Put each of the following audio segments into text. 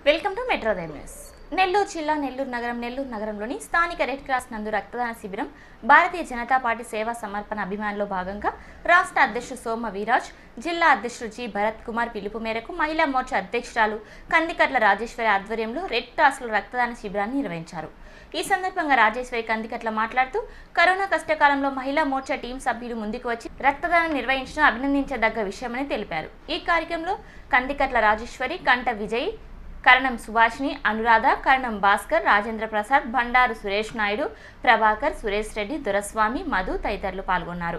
welcome to Metrodayam news Nellore జిల్లా నెల్లూరు నగరం నెల్లూరు నగరంలోని స్థానిక రెడ్ క్రాస్ నందు రక్తదాన శిబిరం భారతీయ జనతా పార్టీ సేవా సమర్పణ అభిమానులో భాగంగా రాష్ట్ర అధ్యక్షుడు సోమ వీరాజ్ జిల్లా అధ్యక్షుడు జి భరత్ కుమార్ పిలుపు మేరకు మహిళా మోర్చా అధ్యక్షురాలు కందికట్ల రాజేశ్వరి ఆధ్వర్యంలో రెడ్ క్రాస్లో రక్తదాన శిబిరాన్ని నిర్వహించారు ఈ సందర్భంగా రాజేశ్వరి కందికట్ల మాట్లాడుతూ కరోనా కష్టకాలంలో మహిళా మోర్చా టీం సభ్యులు ముందుకు వచ్చి రక్తదానం నిర్వహించడం అభినందించదగ్గ విషయమని తెలిపారు ఈ కార్యక్రమంలో కందికట్ల రాజేశ్వరి కంట విజయ్ కరణం సుభాష్ని అనురాధ కరణం భాస్కర్ రాజేంద్ర ప్రసాద్ బండారు సురేష్ నాయుడు ప్రభాకర్ సురేష్ రెడ్డి దొరస్వామి మధు తదితరులు పాల్గొన్నారు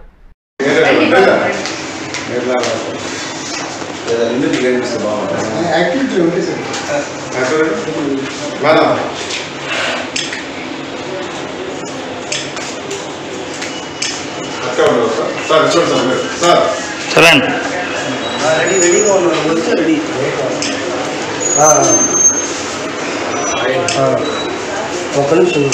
లేదా రెండు కనిపిస్తే బాగుంటుంది యాక్టివిటీ ఒకటి సార్ మేడం సార్ చూడండి సార్ మీరు సార్ చూడండి రెడీ రెడీగా ఉన్నాను వచ్చి రెడీ ఒక నిమిషం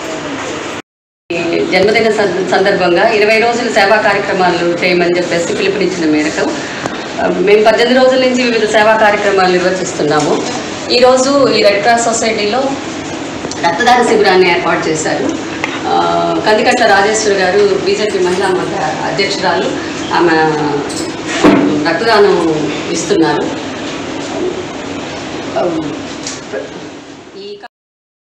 జన్మదిన సంద- సందర్భంగా ఇరవై రోజులు సేవా కార్యక్రమాలు చేయమని చెప్పేసి పిలుపునిచ్చిన మేరకు ఆ, మేము పద్దెనిమిది రోజుల నుంచి వివిధ సేవా కార్యక్రమాలు నిర్వహిస్తున్నాము ఈరోజు ఈ రెడ్ క్రాస్ సొసైటీలో రక్తదాన శిబిరాన్ని ఏర్పాటు చేశారు ఆ, కందికట్ల రాజేశ్వరి గారు బీజేపీ మహిళా మధ్య అధ్యక్షురాలు ఆమె రక్తదానం ఇస్తున్నారు